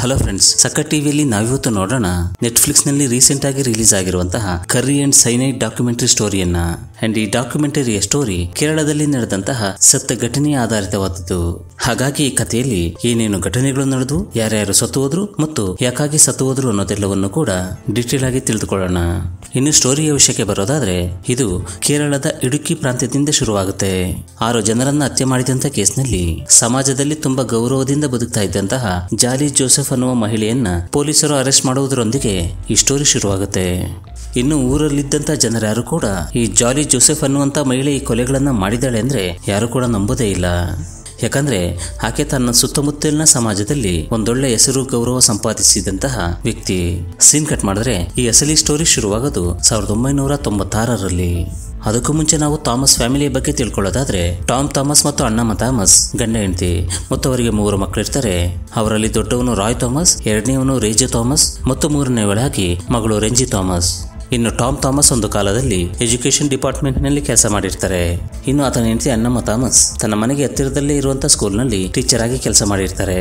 hello friends ಸಕ್ಕ ಟಿವಿಯಲ್ಲಿ ನಾವಿವತ್ತು ನೋಡೋಣ ನೆಟ್ಫ್ಲಿಕ್ಸ್ ನಲ್ಲಿ ರೀಸೆಂಟ್ ಆಗಿ ರಿಲೀಸ್ ಆಗಿರುವಂತಹ ಕರ್ರಿ ಅಂಡ್ ಸೈನೈಡ್ ಡಾಕ್ಯುಮೆಂಟರಿ ಸ್ಟೋರಿಯನ್ನ ಅಂಡ್ ಈ ಡಾಕ್ಯುಮೆಂಟರಿಯ ಸ್ಟೋರಿ ಕೇರಳದಲ್ಲಿ ನಡೆದಂತಹ ಸತ್ಯ ಘಟನೆಯ ಆಧಾರಿತವಾದದ್ದು ಹಾಗಾಗಿ ಈ ಕಥೆಯಲ್ಲಿ ಏನೇನು ಘಟನೆಗಳು ನಡೆದು ಯಾರ್ಯಾರು ಸತ್ತು ಹೋದ್ರು ಮತ್ತು ಯಾಕಾಗಿ ಸತ್ತು ಹೋದ್ರು ಅನ್ನೋದೆಲ್ಲವನ್ನು ಕೂಡ ಡೀಟೇಲ್ ಆಗಿ ತಿಳಿದುಕೊಳ್ಳೋಣ ಇನ್ನು ಸ್ಟೋರಿಯ ವಿಷಯಕ್ಕೆ ಬರೋದಾದ್ರೆ ಇದು ಕೇರಳದ ಇಡುಕಿ ಪ್ರಾಂತ್ಯದಿಂದ ಶುರುವಾಗುತ್ತೆ ಆರು ಜನರನ್ನ ಹತ್ಯೆ ಮಾಡಿದಂತ ಕೇಸ್ನಲ್ಲಿ ಸಮಾಜದಲ್ಲಿ ತುಂಬಾ ಗೌರವದಿಂದ ಬದುಕ್ತಾ ಇದ್ದಂತಹ ಜಾಲಿ ಜೋಸೆಫ್ ಅನ್ನುವ ಮಹಿಳೆಯನ್ನ ಪೊಲೀಸರು ಅರೆಸ್ಟ್ ಮಾಡುವುದರೊಂದಿಗೆ ಈ ಸ್ಟೋರಿ ಶುರುವಾಗುತ್ತೆ ಇನ್ನು ಊರಲ್ಲಿದ್ದಂತ ಜನರ್ಯಾರು ಕೂಡ ಈ ಜಾಲಿ ಜೋಸೆಫ್ ಅನ್ನುವಂತ ಮಹಿಳೆ ಈ ಕೊಲೆಗಳನ್ನ ಮಾಡಿದಾಳೆ ಅಂದ್ರೆ ಯಾರು ಕೂಡ ನಂಬೋದೇ ಇಲ್ಲ ಯಾಕಂದ್ರೆ ಆಕೆ ತನ್ನ ಸುತ್ತಮುತ್ತಲಿನ ಸಮಾಜದಲ್ಲಿ ಒಂದೊಳ್ಳೆ ಹೆಸರು ಗೌರವ ಸಂಪಾದಿಸಿದಂತಹ ವ್ಯಕ್ತಿ ಸೀನ್ ಕಟ್ ಮಾಡಿದ್ರೆ ಈ ಅಸಲಿ ಸ್ಟೋರಿ ಶುರುವಾಗೋದು ಸಾವಿರದ ಒಂಬೈನೂರ ತೊಂಬತ್ತಾರರಲ್ಲಿ ಅದಕ್ಕೂ ಮುಂಚೆ ನಾವು ಥಾಮಸ್ ಫ್ಯಾಮಿಲಿಯ ಬಗ್ಗೆ ತಿಳ್ಕೊಳ್ಳೋದಾದ್ರೆ ಟಾಮ್ ಥಾಮಸ್ ಮತ್ತು ಅಣ್ಣಮ್ಮ ಥಾಮಸ್ ಗಂಡ ಹೆಂಡತಿ ಮತ್ತು ಅವರಿಗೆ ಮೂವರು ಮಕ್ಕಳಿರ್ತಾರೆ ಅವರಲ್ಲಿ ದೊಡ್ಡವನು ರಾಯ್ ಥಾಮಸ್ ಎರಡನೇವನು ರೇಜೆ ಥಾಮಸ್ ಮತ್ತು ಮೂರನೇವಳಾಗಿ ಮಗಳು ರೆಂಜಿ ಥಾಮಸ್ ಇನ್ನು ಟಾಮ್ ಥಾಮಸ್ ಒಂದು ಕಾಲದಲ್ಲಿ ಎಜುಕೇಶನ್ ಡಿಪಾರ್ಟ್ಮೆಂಟ್ ನಲ್ಲಿ ಕೆಲಸ ಮಾಡಿರ್ತಾರೆ ಇನ್ನು ಆತನ ಹೆಂಡತಿ ಅನ್ನಮ್ಮ ಥಾಮಸ್ ತನ್ನ ಮನೆಗೆ ಹತ್ತಿರದಲ್ಲೇ ಇರುವಂತ ಸ್ಕೂಲ್ನಲ್ಲಿ ಟೀಚರ್ ಆಗಿ ಕೆಲಸ ಮಾಡಿರ್ತಾರೆ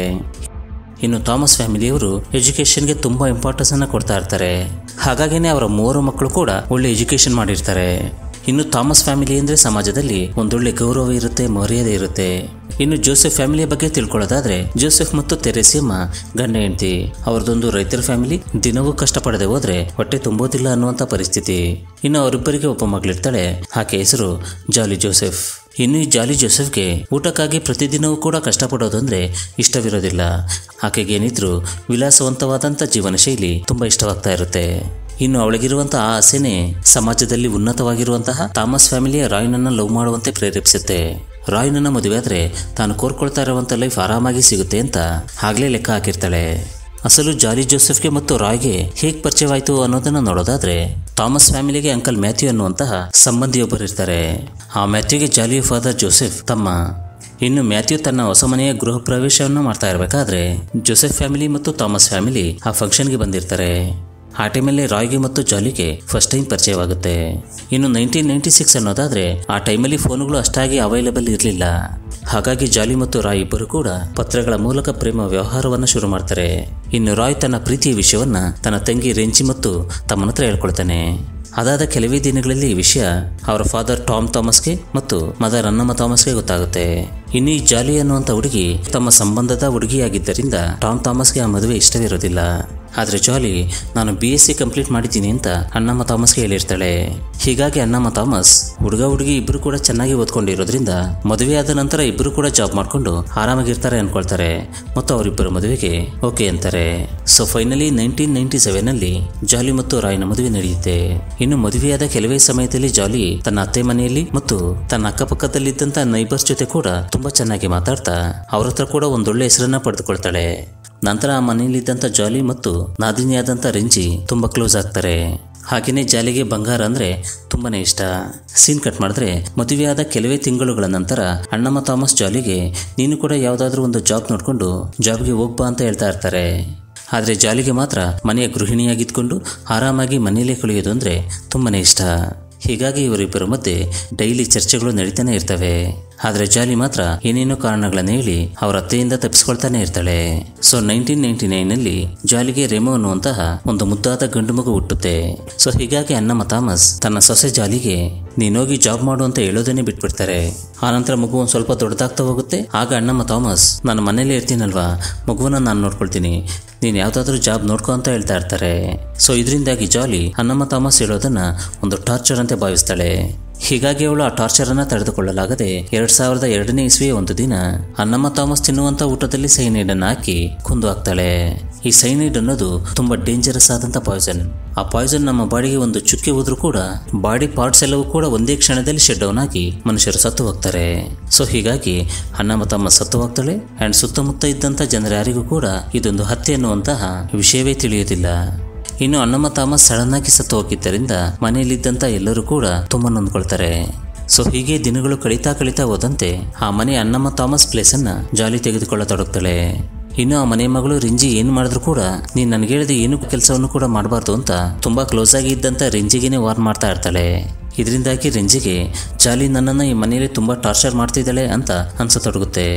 ಇನ್ನು ಥಾಮಸ್ ಫ್ಯಾಮಿಲಿಯವರು ಎಜುಕೇಶನ್ಗೆ ತುಂಬಾ ಇಂಪಾರ್ಟೆನ್ಸ್ ಅನ್ನ ಕೊಡ್ತಾ ಇರ್ತಾರೆ ಹಾಗಾಗಿನೇ ಅವರ ಮೂವರು ಮಕ್ಕಳು ಕೂಡ ಒಳ್ಳೆ ಎಜುಕೇಶನ್ ಮಾಡಿರ್ತಾರೆ ಇನ್ನು ಥಾಮಸ್ ಫ್ಯಾಮಿಲಿ ಅಂದ್ರೆ ಸಮಾಜದಲ್ಲಿ ಒಂದೊಳ್ಳೆ ಗೌರವ ಇರುತ್ತೆ ಮರ್ಯಾದೆ ಇರುತ್ತೆ ಇನ್ನು ಜೋಸೆಫ್ ಫ್ಯಾಮಿಲಿಯ ಬಗ್ಗೆ ತಿಳ್ಕೊಳ್ಳೋದಾದ್ರೆ ಜೋಸೆಫ್ ಮತ್ತು ತೆರೆಸಿಯಮ್ಮ ಗಂಡ ಹೆಂಡತಿ ಅವರದೊಂದು ರೈತರ ಫ್ಯಾಮಿಲಿ ದಿನವೂ ಕಷ್ಟಪಡದೆ ಹೋದ್ರೆ ಹೊಟ್ಟೆ ತುಂಬೋದಿಲ್ಲ ಅನ್ನುವಂಥ ಪರಿಸ್ಥಿತಿ ಇನ್ನು ಅವರಿಬ್ಬರಿಗೆ ಒಬ್ಬ ಮಗಳಿರ್ತಾಳೆ ಆಕೆ ಹೆಸರು ಜಾಲಿ ಜೋಸೆಫ್ ಇನ್ನು ಈ ಜಾಲಿ ಜೋಸೆಫ್ಗೆ ಊಟಕ್ಕಾಗಿ ಪ್ರತಿದಿನವೂ ಕೂಡ ಕಷ್ಟಪಡೋದಂದ್ರೆ ಇಷ್ಟವಿರೋದಿಲ್ಲ ಆಕೆಗೇನಿದ್ರು ವಿಲಾಸವಂತವಾದಂಥ ಜೀವನ ಶೈಲಿ ತುಂಬಾ ಇಷ್ಟವಾಗ್ತಾ ಇರುತ್ತೆ ಇನ್ನು ಅವಳಿಗಿರುವಂತಹ ಆ ಆಸೆನೆ ಸಮಾಜದಲ್ಲಿ ಉನ್ನತವಾಗಿರುವಂತಹ ಥಾಮಸ್ ಫ್ಯಾಮಿಲಿಯ ರಾಯ್ನನ್ನ ಲವ್ ಮಾಡುವಂತೆ ಪ್ರೇರೇಪಿಸುತ್ತೆ ರಾಯ್ನನ್ನ ಮದುವೆ ಆದ್ರೆ ತಾನು ಕೋರ್ಕೊಳ್ತಾ ಇರುವಂತ ಲೈಫ್ ಆರಾಮಾಗಿ ಸಿಗುತ್ತೆ ಅಂತ ಆಗ್ಲೇ ಲೆಕ್ಕ ಹಾಕಿರ್ತಾಳೆ ಅಸಲು ಜಾಲಿ ಜೋಸೆಫ್ಗೆ ಮತ್ತು ರಾಯ್ಗೆ ಹೇಗೆ ಪರಿಚಯವಾಯಿತು ಅನ್ನೋದನ್ನ ನೋಡೋದಾದ್ರೆ ಥಾಮಸ್ ಫ್ಯಾಮಿಲಿಗೆ ಅಂಕಲ್ ಮ್ಯಾಥ್ಯೂ ಅನ್ನುವಂತಹ ಸಂಬಂಧಿಯೊಬ್ಬರು ಇರ್ತಾರೆ ಆ ಮ್ಯಾಥ್ಯೂಗೆ ಜಾಲಿಯ ಫಾದರ್ ಜೋಸೆಫ್ ತಮ್ಮ ಇನ್ನು ಮ್ಯಾಥ್ಯೂ ತನ್ನ ಹೊಸ ಮನೆಯ ಗೃಹ ಪ್ರವೇಶವನ್ನು ಮಾಡ್ತಾ ಇರಬೇಕಾದ್ರೆ ಜೋಸೆಫ್ ಫ್ಯಾಮಿಲಿ ಮತ್ತು ಥಾಮಸ್ ಫ್ಯಾಮಿಲಿ ಆ ಫಂಕ್ಷನ್ಗೆ ಬಂದಿರ್ತಾರೆ ಆ ಟೈಮಲ್ಲಿ ರಾಯ್ಗೆ ಮತ್ತು ಜಾಲಿಗೆ ಫಸ್ಟ್ ಟೈಮ್ ಪರಿಚಯವಾಗುತ್ತೆ ಇನ್ನು ನೈನ್ಟೀನ್ ನೈನ್ಟಿ ಸಿಕ್ಸ್ ಅನ್ನೋದಾದ್ರೆ ಆ ಟೈಮಲ್ಲಿ ಫೋನ್ಗಳು ಅಷ್ಟಾಗಿ ಅವೈಲೇಬಲ್ ಇರಲಿಲ್ಲ ಹಾಗಾಗಿ ಜಾಲಿ ಮತ್ತು ರಾಯ್ ಇಬ್ಬರು ಕೂಡ ಪತ್ರಗಳ ಮೂಲಕ ಪ್ರೇಮ ವ್ಯವಹಾರವನ್ನು ಶುರು ಮಾಡ್ತಾರೆ ಇನ್ನು ರಾಯ್ ತನ್ನ ಪ್ರೀತಿಯ ವಿಷಯವನ್ನ ತನ್ನ ತಂಗಿ ರೆಂಚಿ ಮತ್ತು ತಮ್ಮನ ಹತ್ರ ಹೇಳ್ಕೊಳ್ತಾನೆ ಅದಾದ ಕೆಲವೇ ದಿನಗಳಲ್ಲಿ ಈ ವಿಷಯ ಅವರ ಫಾದರ್ ಟಾಮ್ ಥಾಮಸ್ಗೆ ಮತ್ತು ಮದರ್ ಅನ್ನಮ್ಮ ಥಾಮಸ್ಗೆ ಗೊತ್ತಾಗುತ್ತೆ ಇನ್ನು ಈ ಜಾಲಿ ಅನ್ನುವಂಥ ಹುಡುಗಿ ತಮ್ಮ ಸಂಬಂಧದ ಹುಡುಗಿಯಾಗಿದ್ದರಿಂದ ಟಾಮ್ ಥಾಮಸ್ಗೆ ಆ ಮದುವೆ ಇಷ್ಟವಿರೋದಿಲ್ಲ ಆದರೆ ಜಾಲಿ ನಾನು ಬಿ ಎಸ್ ಸಿ ಕಂಪ್ಲೀಟ್ ಮಾಡಿದ್ದೀನಿ ಅಂತ ಅಣ್ಣಮ್ಮ ಥಾಮಸ್ಗೆ ಹೇಳಿರ್ತಾಳೆ ಹೀಗಾಗಿ ಅಣ್ಣಮ್ಮ ಥಾಮಸ್ ಹುಡುಗ ಹುಡುಗಿ ಇಬ್ಬರು ಕೂಡ ಚೆನ್ನಾಗಿ ಓದ್ಕೊಂಡಿರೋದ್ರಿಂದ ಮದುವೆ ಆದ ನಂತರ ಇಬ್ಬರು ಕೂಡ ಜಾಬ್ ಮಾಡ್ಕೊಂಡು ಆರಾಮಾಗಿರ್ತಾರೆ ಅನ್ಕೊಳ್ತಾರೆ ಮತ್ತು ಅವರಿಬ್ಬರ ಮದುವೆಗೆ ಓಕೆ ಅಂತಾರೆ so finally nineteen ninety seven ಅಲ್ಲಿ ಜಾಲಿ ಮತ್ತು ರಾಯ್ನ ಮದುವೆ ನಡೆಯುತ್ತೆ ಇನ್ನು ಮದುವೆಯಾದ ಕೆಲವೇ ಸಮಯದಲ್ಲಿ ಜಾಲಿ ತನ್ನ ಅತ್ತೆ ಮನೆಯಲ್ಲಿ ಮತ್ತು ತನ್ನ ಅಕ್ಕಪಕ್ಕದಲ್ಲಿದ್ದಂಥ ನೈಬರ್ಸ್ ಜೊತೆ ಕೂಡ ತುಂಬಾ ಚೆನ್ನಾಗಿ ಮಾತಾಡ್ತಾ ಅವ್ರ ಹತ್ರ ಕೂಡ ಒಂದೊಳ್ಳೆ ಹೆಸರನ್ನ ಪಡೆದುಕೊಳ್ತಾಳೆ ನಂತರ ಆ ಮನೆಯಲ್ಲಿದ್ದಂಥ ಜಾಲಿ ಮತ್ತು ನಾದಿನಿಯಾದಂಥ ರೆಂಜಿ ತುಂಬ ಕ್ಲೋಸ್ ಆಗ್ತಾರೆ ಹಾಗೆಯೇ ಜಾಲಿಗೆ ಬಂಗಾರ ಅಂದರೆ ತುಂಬಾನೇ ಇಷ್ಟ ಸೀನ್ ಕಟ್ ಮಾಡಿದ್ರೆ ಮದುವೆಯಾದ ಕೆಲವೇ ತಿಂಗಳುಗಳ ನಂತರ ಅಣ್ಣಮ್ಮ ಥಾಮಸ್ ಜಾಲಿಗೆ ನೀನು ಕೂಡ ಯಾವುದಾದ್ರೂ ಒಂದು ಜಾಬ್ ನೋಡಿಕೊಂಡು ಜಾಬ್ಗೆ ಹೋಗ್ಬಾ ಅಂತ ಹೇಳ್ತಾ ಇರ್ತಾರೆ ಆದರೆ ಜಾಲಿಗೆ ಮಾತ್ರ ಮನೆಯ ಗೃಹಿಣಿಯಾಗಿದ್ಕೊಂಡು ಆರಾಮಾಗಿ ಮನೆಯಲ್ಲೇ ಕಳೆಯೋದು ಅಂದರೆ ತುಂಬಾನೇ ಇಷ್ಟ ಹೀಗಾಗಿ ಇವರಿಬ್ಬರ ಮಧ್ಯೆ ಡೈಲಿ ಚರ್ಚೆಗಳು ನಡೀತಾನೆ ಇರ್ತವೆ ಆದರೆ ಜಾಲಿ ಮಾತ್ರ ಏನೇನೋ ಕಾರಣಗಳನ್ನ ಹೇಳಿ ಅವರ ಅತ್ತೆಯಿಂದ ತಪ್ಪಿಸ್ಕೊಳ್ತಾನೆ ಇರ್ತಾಳೆ ಸೊ ನೈನ್ಟೀನ್ ನೈನ್ಟಿ ನೈನಲ್ಲಿ ಜಾಲಿಗೆ ರೆಮೋ ಅನ್ನುವಂತಹ ಒಂದು ಮುದ್ದಾದ ಗಂಡು ಮಗು ಹುಟ್ಟುತ್ತೆ ಸೊ ಹೀಗಾಗಿ ಅನ್ನಮ್ಮ ಥಾಮಸ್ ತನ್ನ ಸೊಸೆ ಜಾಲಿಗೆ ನೀನೋಗಿ ಜಾಬ್ ಮಾಡು ಅಂತ ಹೇಳೋದನ್ನೇ ಬಿಟ್ಬಿಡ್ತಾರೆ ಆನಂತರ ಮಗು ಒಂದು ಸ್ವಲ್ಪ ದೊಡ್ಡದಾಗ್ತಾ ಹೋಗುತ್ತೆ ಆಗ ಅಣ್ಣಮ್ಮ ಥಾಮಸ್ ನಾನು ಮನೇಲಿ ಇರ್ತೀನಲ್ವಾ ಮಗುವನ್ನ ನಾನು ನೋಡ್ಕೊಳ್ತೀನಿ ನೀನು ಯಾವುದಾದ್ರೂ ಜಾಬ್ ನೋಡ್ಕೊ ಅಂತ ಹೇಳ್ತಾ ಇರ್ತಾರೆ ಸೊ ಇದರಿಂದಾಗಿ ಜಾಲಿ ಅನ್ನಮ್ಮ ಥಾಮಸ್ ಹೇಳೋದನ್ನ ಒಂದು ಟಾರ್ಚರ್ ಅಂತ ಭಾವಿಸ್ತಾಳೆ ಹೀಗಾಗಿ ಅವಳು ಆ ಟಾರ್ಚರ್ ಅನ್ನ ತಡೆದುಕೊಳ್ಳಲಾಗದೆ ಎರಡ್ ಸಾವಿರದ ಎರಡನೇ ಇಸ್ವಿಯ ಒಂದು ದಿನ ಅನ್ನಮ್ಮ ಥಾಮಸ್ ತಿನ್ನುವಂತ ಊಟದಲ್ಲಿ ಸೈನೈಡ್ ಅನ್ನು ಹಾಕಿ ಕೊಂದು ಹಾಕ್ತಾಳೆ ಈ ಸೈನೈಡ್ ಅನ್ನೋದು ತುಂಬಾ ಡೇಂಜರಸ್ ಆದಂತ ಪಾಯ್ಸನ್ ಆ ಪಾಯ್ಸನ್ ನಮ್ಮ ಬಾಡಿಗೆ ಒಂದು ಚುಕ್ಕಿ ಹೋದ್ರೂ ಕೂಡ ಬಾಡಿ ಪಾರ್ಟ್ಸ್ ಎಲ್ಲವೂ ಕೂಡ ಒಂದೇ ಕ್ಷಣದಲ್ಲಿ ಶೆಡ್ ಡೌನ್ ಆಗಿ ಮನುಷ್ಯರು ಸತ್ತು ಹೋಗ್ತಾರೆ ಸೊ ಹೀಗಾಗಿ ಅನ್ನಮ್ಮ ತಮ್ಮ ಸತ್ತು ಹೋಗ್ತಾಳೆ ಅಂಡ್ ಸುತ್ತಮುತ್ತ ಇದ್ದಂತ ಜನರ್ಯಾರಿಗೂ ಕೂಡ ಇದೊಂದು ಹತ್ಯೆ ಅನ್ನುವಂತಹ ವಿಷಯವೇ ತಿಳಿಯುವುದಿಲ್ಲ ಇನ್ನು ಅಣ್ಣಮ್ಮ ಥಾಮಸ್ ಸಡನ್ ಆಗಿ ಸತ್ತು ಹೋಗಿದ್ದರಿಂದ ಮನೆಯಲ್ಲಿದ್ದಂಥ ಎಲ್ಲರೂ ಕೂಡ ತುಂಬ ನೊಂದ್ಕೊಳ್ತಾರೆ ಸೊ ಹೀಗೆ ದಿನಗಳು ಕಳೀತಾ ಕಳೀತಾ ಹೋದಂತೆ ಆ ಮನೆ ಅಣ್ಣಮ್ಮ ಥಾಮಸ್ ಪ್ಲೇಸನ್ನ ಜಾಲಿ ತೆಗೆದುಕೊಳ್ಳತೊಡಗ್ತಾಳೆ ಇನ್ನು ಆ ಮನೆ ಮಗಳು ರಿಂಜಿ ಏನು ಮಾಡಿದ್ರು ಕೂಡ ನೀನು ನನಗೆ ಹೇಳಿದ ಏನು ಕೆಲಸವನ್ನು ಕೂಡ ಮಾಡಬಾರ್ದು ಅಂತ ತುಂಬಾ ಕ್ಲೋಸ್ ಆಗಿ ಇದ್ದಂಥ ರಿಂಜಿಗೆನೆ ವಾರ್ನ್ ಮಾಡ್ತಾ ಇರ್ತಾಳೆ ಇದರಿಂದಾಗಿ ರೆಂಜಿಗೆ ಜಾಲಿ ನನ್ನನ್ನು ಈ ಮನೆಯಲ್ಲಿ ತುಂಬ ಟಾರ್ಚರ್ ಮಾಡ್ತಿದ್ದಾಳೆ ಅಂತ ಅನ್ಸತೊಡಗುತ್ತೆ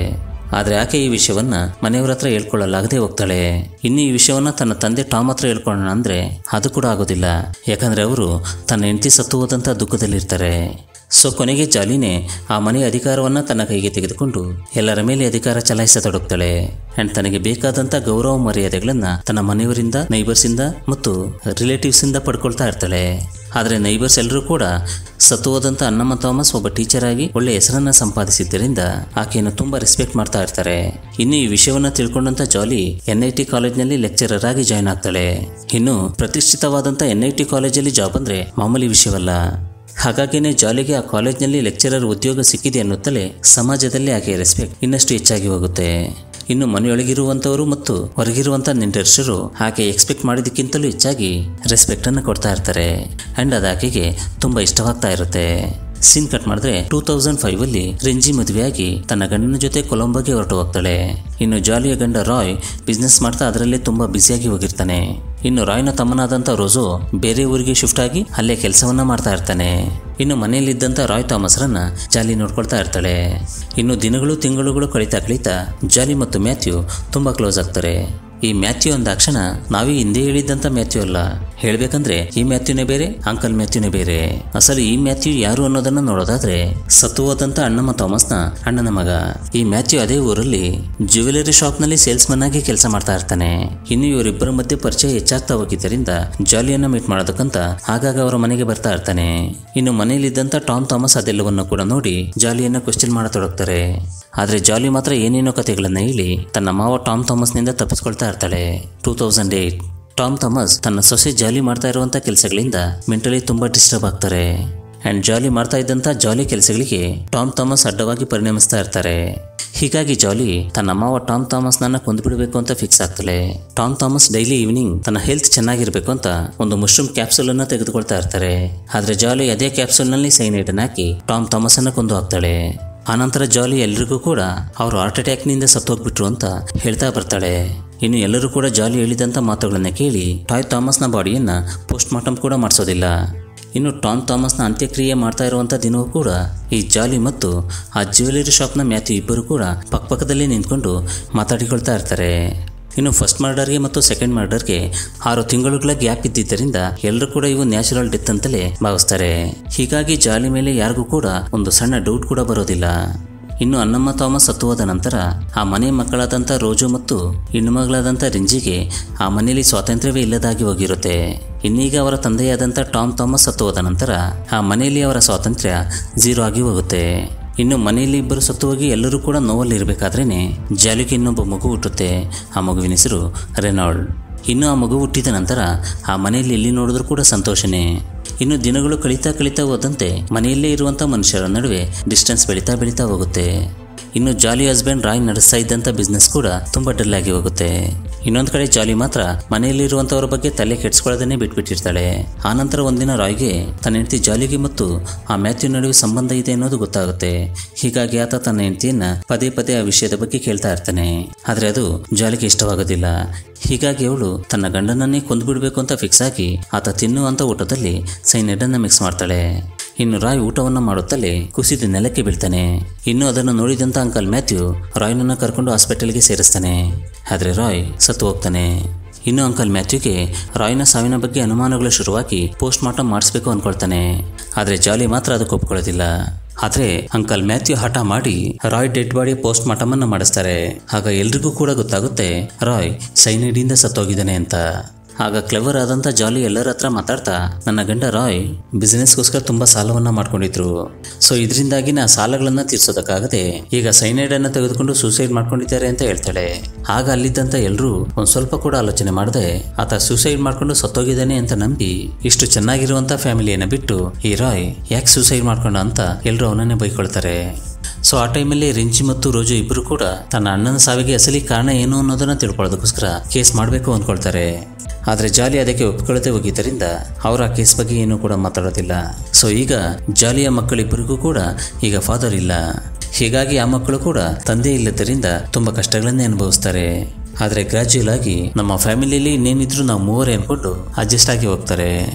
ಆದ್ರೆ ಆಕೆ ಈ ವಿಷಯವನ್ನ ಮನೆಯವರ ಹತ್ರ ಹೇಳ್ಕೊಳ್ಳಲಾಗದೆ ಹೋಗ್ತಾಳೆ ಇನ್ನು ಈ ವಿಷಯವನ್ನ ತನ್ನ ತಂದೆ ಟಾಮ್ ಹತ್ರ ಹೇಳ್ಕೊಳ್ಳೋಣ ಅಂದ್ರೆ ಅದು ಕೂಡ ಆಗೋದಿಲ್ಲ ಯಾಕಂದ್ರೆ ಅವರು ತನ್ನ ಹೆಂಡತಿ ಸತ್ತು ಹೋದಂತ ದುಃಖದಲ್ಲಿರ್ತಾರೆ ಸೊ ಕೊನೆಗೆ ಜಾಲಿನೇ ಆ ಮನೆಯ ಅಧಿಕಾರವನ್ನ ತನ್ನ ಕೈಗೆ ತೆಗೆದುಕೊಂಡು ಎಲ್ಲರ ಮೇಲೆ ಅಧಿಕಾರ ಚಲಾಯಿಸತೊಡಗ್ತಾಳೆ ಅಂಡ್ ತನಗೆ ಬೇಕಾದಂತ ಗೌರವ ಮರ್ಯಾದೆಗಳನ್ನ ತನ್ನ ಮನೆಯವರಿಂದ ನೈಬರ್ಸ್ ಇಂದ ಮತ್ತು ರಿಲೇಟಿವ್ಸ್ ಇಂದ ಪಡ್ಕೊಳ್ತಾ ಇರ್ತಾಳೆ ಆದರೆ ನೈಬರ್ಸ್ ಎಲ್ಲರೂ ಕೂಡ ಸತ್ತು ಹೋದಂತ ಅನ್ನಮ್ಮ ಥಾಮಸ್ ಒಬ್ಬ ಟೀಚರ್ ಆಗಿ ಒಳ್ಳೆ ಹೆಸರನ್ನ ಸಂಪಾದಿಸಿದ್ದರಿಂದ ಆಕೆಯನ್ನು ತುಂಬಾ ರೆಸ್ಪೆಕ್ಟ್ ಮಾಡ್ತಾ ಇರ್ತಾರೆ ಇನ್ನು ಈ ವಿಷಯವನ್ನ ತಿಳ್ಕೊಂಡಂತ ಜಾಲಿ ಎನ್ ಐ ಟಿ ಕಾಲೇಜ್ನಲ್ಲಿ ಲೆಕ್ಚರರ್ ಆಗಿ ಜಾಯ್ನ್ ಆಗ್ತಾಳೆ ಇನ್ನು ಪ್ರತಿಷ್ಠಿತವಾದಂತ ಎನ್ ಐ ಟಿ ಕಾಲೇಜಲ್ಲಿ ಜಾಬ್ ಅಂದ್ರೆ ಮಾಮೂಲಿ ವಿಷಯವಲ್ಲ ಹಾಗಾಗಿನೇ ಜಾಲಿಗೆ ಆ ಕಾಲೇಜ್ನಲ್ಲಿ ಲೆಕ್ಚರರ್ ಉದ್ಯೋಗ ಸಿಕ್ಕಿದೆ ಅನ್ನುತ್ತಲೇ ಸಮಾಜದಲ್ಲಿ ಆಕೆಯ ರೆಸ್ಪೆಕ್ಟ್ ಇನ್ನಷ್ಟು ಹೆಚ್ಚಾಗಿ ಹೋಗುತ್ತೆ ಇನ್ನು ಮನೆಯೊಳಗಿರುವಂಥವರು ಮತ್ತು ಹೊರಗಿರುವಂಥ ನೆಂಟರಿಷ್ಟರು ಆಕೆ ಎಕ್ಸ್ಪೆಕ್ಟ್ ಮಾಡಿದ್ದಕ್ಕಿಂತಲೂ ಹೆಚ್ಚಾಗಿ ರೆಸ್ಪೆಕ್ಟ್ ಅನ್ನು ಕೊಡ್ತಾ ಇರ್ತಾರೆ ಅಂಡ್ ಅದು ಆಕೆಗೆ ತುಂಬಾ ಇಷ್ಟವಾಗ್ತಾ ಇರುತ್ತೆ ಸೀನ್ ಕಟ್ ಮಾಡಿದ್ರೆ ಟೂ ತೌಸಂಡ್ ಫೈವ್ ಅಲ್ಲಿ ರೆಂಜಿ ಮದುವೆಯಾಗಿ ತನ್ನ ಗಂಡನ ಜೊತೆ ಕೊಲಂಬೋಗೆ ಹೊರಟು ಹೋಗ್ತಾಳೆ ಇನ್ನು ಜಾಲಿಯ ಗಂಡ ರಾಯ್ ಬಿಸ್ನೆಸ್ ಮಾಡ್ತಾ ಅದರಲ್ಲೇ ತುಂಬಾ ಬ್ಯುಸಿಯಾಗಿ ಹೋಗಿರ್ತಾನೆ ಇನ್ನು ರಾಯ್ನ ತಮ್ಮನಾದಂಥ ರೋಜು ಬೇರೆ ಊರಿಗೆ ಶಿಫ್ಟ್ ಆಗಿ ಅಲ್ಲೇ ಕೆಲಸವನ್ನ ಮಾಡ್ತಾ ಇರ್ತಾನೆ ಇನ್ನು ಮನೆಯಲ್ಲಿದ್ದಂಥ ರಾಯ್ ಥಾಮಸ್ರನ್ನ ಜಾಲಿ ನೋಡ್ಕೊಳ್ತಾ ಇರ್ತಾಳೆ ಇನ್ನು ದಿನಗಳು ತಿಂಗಳುಗಳು ಕಳೀತಾ ಕಳೀತಾ ಜಾಲಿ ಮತ್ತು ಮ್ಯಾಥ್ಯೂ ತುಂಬಾ ಕ್ಲೋಸ್ ಆಗ್ತಾರೆ ಈ ಮ್ಯಾಥ್ಯೂ ಅಂದಾಕ್ಷಣ ನಾವೇ ಹಿಂದೆ ಹೇಳಿದ್ದಂತ ಮ್ಯಾಥ್ಯೂ ಅಲ್ಲ ಹೇಳ್ಬೇಕಂದ್ರೆ ಈ ಮ್ಯಾಥ್ಯೂನೇ ಬೇರೆ ಅಂಕಲ್ ಮ್ಯಾಥ್ಯೂನೇ ಬೇರೆ ಅಸಲು ಈ ಮ್ಯಾಥ್ಯೂ ಯಾರು ಅನ್ನೋದನ್ನ ನೋಡೋದಾದ್ರೆ ಸತ್ತು ಹೋದಂತ ಅಣ್ಣಮ್ಮ ಥಾಮಸ್ನ ಅಣ್ಣನ ಮಗ ಈ ಮ್ಯಾಥ್ಯೂ ಅದೇ ಊರಲ್ಲಿ ಜ್ಯುವೆಲರಿ ಶಾಪ್ನಲ್ಲಿ ಸೇಲ್ಸ್ಮನ್ ಆಗಿ ಕೆಲಸ ಮಾಡ್ತಾ ಇರ್ತಾನೆ ಇನ್ನು ಇವರಿಬ್ಬರ ಮಧ್ಯೆ ಪರಿಚಯ ಹೆಚ್ಚಾಗ್ತಾ ಹೋಗಿದ್ದರಿಂದ ಜಾಲಿಯನ್ನ ಮೀಟ್ ಮಾಡೋದಕ್ಕಂತ ಆಗಾಗ ಅವರ ಮನೆಗೆ ಬರ್ತಾ ಇರ್ತಾನೆ ಇನ್ನು ಮನೆಯಲ್ಲಿದ್ದಂತ ಟಾಮ್ ಥಾಮಸ್ ಅದೆಲ್ಲವನ್ನು ಕೂಡ ನೋಡಿ ಜಾಲಿಯನ್ನ ಕ್ವಶನ್ ಮಾಡತೊಡಗ್ತಾರೆ ಆದ್ರೆ ಜಾಲಿ ಮಾತ್ರ ಏನೇನೋ ಕಥೆಗಳನ್ನ ಹೇಳಿ ತನ್ನ ಮಾವ ಟಾಮ್ ಥಾಮಸ್ನಿಂದ ತಪ್ಪಿಸ್ಕೊಳ್ತಾ ಇರ್ತಾಳೆ two thousand eight Tom Thomas ತನ್ನ ಸೊಸೆ ಜಾಲಿ ಮಾಡ್ತಾ ಇರುವಂತ ಕೆಲಸಗಳಿಂದ ಮೆಂಟಲಿ ತುಂಬಾ ಡಿಸ್ಟರ್ಬ್ ಆಗ್ತಾರೆ ಅಂಡ್ ಜಾಲಿ ಮಾಡ್ತಾ ಇದ್ದಂತ ಜಾಲಿ ಕೆಲಸಗಳಿಗೆ ಟಾಮ್ ಥಾಮಸ್ ಅಡ್ಡವಾಗಿ ಪರಿಣಮಿಸ್ತಾ ಇರ್ತಾರೆ ಹೀಗಾಗಿ ಜಾಲಿ ತನ್ನ ಮಾವ ಟಾಮ್ ಥಾಮಸ್ನನ್ನ ಕೊಂದ್ಬಿಡಬೇಕು ಅಂತ ಫಿಕ್ಸ್ ಆಗ್ತಾಳೆ ಟಾಮ್ ಥಾಮಸ್ ಡೈಲಿ ಈವ್ನಿಂಗ್ ತನ್ನ ಹೆಲ್ತ್ ಚೆನ್ನಾಗಿರ್ಬೇಕು ಅಂತ ಒಂದು ಮಶ್ರೂಮ್ ಕ್ಯಾಪ್ಸೂಲ್ ಅನ್ನ ತೆಗೆದುಕೊಳ್ತಾ ಇರ್ತಾರೆ ಆದ್ರೆ ಜಾಲಿ ಅದೇ ಕ್ಯಾಪ್ಸೂಲ್ ನಲ್ಲಿ ಸೈನೈಡ್ ಹಾಕಿ ಟಾಮ್ ಥಾಮಸ್ ಅನ್ನ ಕೊಂದು ಹಾಕ್ತಾಳೆ ಆನಂತರ ಜಾಲಿ ಎಲ್ರಿಗೂ ಕೂಡ ಅವರು ಹಾರ್ಟ್ ಅಟ್ಯಾಕ್ನಿಂದ ಸತ್ತೋಗ್ಬಿಟ್ರು ಅಂತ ಹೇಳ್ತಾ ಬರ್ತಾಳೆ ಇನ್ನು ಎಲ್ಲರೂ ಕೂಡ ಜಾಲಿ ಹೇಳಿದಂಥ ಮಾತುಗಳನ್ನ ಕೇಳಿ ಟಾಯ್ ಥಾಮಸ್ನ ಬಾಡಿಯನ್ನ ಪೋಸ್ಟ್ ಮಾರ್ಟಮ್ ಕೂಡ ಮಾಡಿಸೋದಿಲ್ಲ ಇನ್ನು ಟಾಮ್ ಥಾಮಸ್ನ ಅಂತ್ಯಕ್ರಿಯೆ ಮಾಡ್ತಾ ಇರುವಂಥ ದಿನವೂ ಕೂಡ ಈ ಜಾಲಿ ಮತ್ತು ಆ ಜ್ಯುವೆಲರಿ ಶಾಪ್ನ ಮ್ಯಾಥ್ಯೂ ಇಬ್ಬರು ಕೂಡ ಪಕ್ಕಪಕ್ಕದಲ್ಲೇ ನಿಂತ್ಕೊಂಡು ಮಾತಾಡಿಕೊಳ್ತಾ ಇರ್ತಾರೆ ಇನ್ನು ಫಸ್ಟ್ ಮರ್ಡರ್ಗೆ ಮತ್ತು ಸೆಕೆಂಡ್ ಮರ್ಡರ್ಗೆ ಆರು ತಿಂಗಳುಗಳ ಗ್ಯಾಪ್ ಇದ್ದಿದ್ದರಿಂದ ಎಲ್ಲರೂ ಕೂಡ ಇವು ನ್ಯಾಚುರಲ್ ಡೆತ್ ಅಂತಲೇ ಭಾವಿಸ್ತಾರೆ ಹೀಗಾಗಿ ಜಾಲಿ ಮೇಲೆ ಯಾರಿಗೂ ಕೂಡ ಒಂದು ಸಣ್ಣ ಡೌಟ್ ಕೂಡ ಬರೋದಿಲ್ಲ ಇನ್ನು ಅನ್ನಮ್ಮ ಥಾಮಸ್ ಸತ್ತು ಹೋದ ನಂತರ ಆ ಮನೆ ಮಕ್ಕಳಾದಂಥ ರೋಜು ಮತ್ತು ಹೆಣ್ಣು ಮಗಳಾದಂಥ ರಿಂಜಿಗೆ ಆ ಮನೆಯಲ್ಲಿ ಸ್ವಾತಂತ್ರ್ಯವೇ ಇಲ್ಲದಾಗಿ ಹೋಗಿರುತ್ತೆ ಇನ್ನೀಗ ಅವರ ತಂದೆಯಾದಂಥ ಟಾಮ್ ಥಾಮಸ್ ಸತ್ತು ಹೋದ ನಂತರ ಆ ಮನೆಯಲ್ಲಿ ಅವರ ಸ್ವಾತಂತ್ರ್ಯ ಝೀರೋ ಆಗಿ ಹೋಗುತ್ತೆ ಇನ್ನು ಮನೆಯಲ್ಲಿ ಇಬ್ಬರು ಸತ್ತು ಹೋಗಿ ಎಲ್ಲರೂ ಕೂಡ ನೋವಲ್ಲಿ ಇರಬೇಕಾದ್ರೇನೆ ಜಾಲಿಗೆ ಇನ್ನೊಬ್ಬ ಮಗು ಹುಟ್ಟುತ್ತೆ ಆ ಮಗುವಿನ ಹೆಸರು ರೆನಾಲ್ಡ್ ಇನ್ನು ಆ ಮಗು ಹುಟ್ಟಿದ ನಂತರ ಆ ಮನೆಯಲ್ಲಿ ಎಲ್ಲಿ ನೋಡಿದ್ರೂ ಕೂಡ ಸಂತೋಷನೇ ಇನ್ನು ದಿನಗಳು ಕಳೀತಾ ಕಳೀತಾ ಹೋದಂತೆ ಮನೆಯಲ್ಲೇ ಇರುವಂಥ ಮನುಷ್ಯರ ನಡುವೆ ಡಿಸ್ಟೆನ್ಸ್ ಬೆಳೀತಾ ಬೆಳೀತಾ ಹೋಗುತ್ತೆ ಇನ್ನು ಜಾಲಿ ಹಸ್ಬೆಂಡ್ ರಾಯ್ ನಡೆಸ್ತಾ ಇದ್ದಂಥ ಬಿಸ್ನೆಸ್ ಕೂಡ ತುಂಬ ಡಲ್ ಆಗಿ ಹೋಗುತ್ತೆ ಇನ್ನೊಂದು ಕಡೆ ಜಾಲಿ ಮಾತ್ರ ಮನೆಯಲ್ಲಿರುವಂಥವ್ರ ಬಗ್ಗೆ ತಲೆ ಕೆಡಿಸ್ಕೊಳ್ಳೋದನ್ನೇ ಬಿಟ್ಬಿಟ್ಟಿರ್ತಾಳೆ ಆನಂತರ ಒಂದಿನ ರಾಯ್ಗೆ ತನ್ನ ಹೆಂಡತಿ ಜಾಲಿಗೆ ಮತ್ತು ಆ ಮ್ಯಾಥ್ಯೂ ನಡುವೆ ಸಂಬಂಧ ಇದೆ ಅನ್ನೋದು ಗೊತ್ತಾಗುತ್ತೆ ಹೀಗಾಗಿ ಆತ ತನ್ನ ಹೆಂಡತಿಯನ್ನ ಪದೇ ಪದೇ ಆ ವಿಷಯದ ಬಗ್ಗೆ ಕೇಳ್ತಾ ಇರ್ತಾನೆ ಆದ್ರೆ ಅದು ಜಾಲಿಗೆ ಇಷ್ಟವಾಗೋದಿಲ್ಲ ಹೀಗಾಗಿ ಅವಳು ತನ್ನ ಗಂಡನನ್ನೇ ಕೊಂದ್ಬಿಡ್ಬೇಕು ಅಂತ ಫಿಕ್ಸ್ ಆಗಿ ಆತ ತಿನ್ನುವಂತ ಊಟದಲ್ಲಿ ಸೈನೈಡನ್ನ ಮಿಕ್ಸ್ ಮಾಡ್ತಾಳೆ ಇನ್ನು ರಾಯ್ ಊಟವನ್ನ ಮಾಡುತ್ತಲೇ ಕುಸಿದು ನೆಲಕ್ಕೆ ಬೀಳ್ತಾನೆ ಇನ್ನು ಅದನ್ನು ನೋಡಿದಂತ ಅಂಕಲ್ ಮ್ಯಾಥ್ಯೂ ರಾಯ್ನನ್ನ ಕರ್ಕೊಂಡು ಹಾಸ್ಪಿಟಲ್ಗೆ ಸೇರಿಸ್ತಾನೆ ಆದ್ರೆ ರಾಯ್ ಸತ್ತು ಹೋಗ್ತಾನೆ ಇನ್ನು ಅಂಕಲ್ ಮ್ಯಾಥ್ಯೂಗೆ ರಾಯ್ನ ಸಾವಿನ ಬಗ್ಗೆ ಅನುಮಾನಗಳು ಶುರುವಾಗಿ ಪೋಸ್ಟ್ ಮಾರ್ಟಮ್ ಮಾಡಿಸ್ಬೇಕು ಅನ್ಕೊಳ್ತಾನೆ ಆದ್ರೆ ಜಾಲಿ ಮಾತ್ರ ಅದಕ್ಕೆ ಒಪ್ಕೊಳ್ಳೋದಿಲ್ಲ ಆದ್ರೆ ಅಂಕಲ್ ಮ್ಯಾಥ್ಯೂ ಹಠ ಮಾಡಿ Roy dead body post mortem ಅನ್ನ ಮಾಡಿಸ್ತಾರೆ ಆಗ ಎಲ್ರಿಗೂ ಕೂಡ ಗೊತ್ತಾಗುತ್ತೆ ರಾಯ್ ಸೈನೈಡಿಂದ ಸತ್ತೋಗಿದ್ದಾನೆ ಅಂತ ಆಗ ಕ್ಲೆವರ್ ಆದಂತ ಜಾಲಿ ಎಲ್ಲರ ಹತ್ರ ಮಾತಾಡ್ತಾ ನನ್ನ ಗಂಡ ರಾಯ್ ಬಿಸ್ನೆಸ್ಗೋಸ್ಕರ ತುಂಬಾ ಸಾಲವನ್ನ ಮಾಡ್ಕೊಂಡಿದ್ರು ಸೊ ಇದರಿಂದಾಗಿ ನಾ ಸಾಲಗಳನ್ನ ತೀರ್ಸೋದಕ್ಕಾಗದೆ ಈಗ ಸೈನೈಡ್ ಅನ್ನ ತೆಗೆದುಕೊಂಡು ಸೂಸೈಡ್ ಮಾಡ್ಕೊಂಡಿದ್ದಾರೆ ಅಂತ ಹೇಳ್ತಾಳೆ ಆಗ ಅಲ್ಲಿದ್ದಂತ ಎಲ್ರೂ ಒಂದ್ ಸ್ವಲ್ಪ ಕೂಡ ಆಲೋಚನೆ ಮಾಡದೆ ಆತ ಸೂಸೈಡ್ ಮಾಡ್ಕೊಂಡು ಸತ್ತೋಗಿದ್ದಾನೆ ಅಂತ ನಂಬಿ ಇಷ್ಟು ಚೆನ್ನಾಗಿರುವಂತ ಫ್ಯಾಮಿಲಿಯನ್ನ ಬಿಟ್ಟು ಈ ರಾಯ್ ಯಾಕೆ ಸೂಸೈಡ್ ಮಾಡ್ಕೊಂಡ ಅಂತ ಎಲ್ರು ಅವನನ್ನೇ ಬೈಕೊಳ್ತಾರೆ ಸೊ ಆ ಟೈಮಲ್ಲಿ ರಿಂಚಿ ಮತ್ತು ರೋಜು ಇಬ್ಬರು ಕೂಡ ತನ್ನ ಅಣ್ಣನ ಸಾವಿಗೆ ಅಸಲಿ ಕಾರಣ ಏನು ಅನ್ನೋದನ್ನ ತಿಳ್ಕೊಳ್ಳೋದಕ್ಕೋಸ್ಕರ ಕೇಸ್ ಮಾಡಬೇಕು ಅಂದ್ಕೊಳ್ತಾರೆ ಆದರೆ ಜಾಲಿ ಅದಕ್ಕೆ ಒಪ್ಕೊಳ್ಳದೆ ಹೋಗಿದ್ದರಿಂದ ಅವರ ಆ ಕೇಸ್ ಬಗ್ಗೆ ಏನೂ ಕೂಡ ಮಾತಾಡೋದಿಲ್ಲ ಸೊ ಈಗ ಜಾಲಿಯ ಮಕ್ಕಳಿಬ್ಬರಿಗೂ ಕೂಡ ಈಗ ಫಾದರ್ ಇಲ್ಲ ಹೀಗಾಗಿ ಆ ಮಕ್ಕಳು ಕೂಡ ತಂದೆ ಇಲ್ಲದರಿಂದ ತುಂಬ ಕಷ್ಟಗಳನ್ನೇ ಅನುಭವಿಸ್ತಾರೆ ಆದರೆ ಗ್ರಾಜ್ಯುಯಲ್ ಆಗಿ ನಮ್ಮ ಫ್ಯಾಮಿಲಿಯಲ್ಲಿ ಇನ್ನೇನಿದ್ರು ನಾವು ಮೂವರೇ ಅನ್ಕೊಂಡು ಅಡ್ಜಸ್ಟ್ ಆಗಿ ಹೋಗ್ತಾರೆ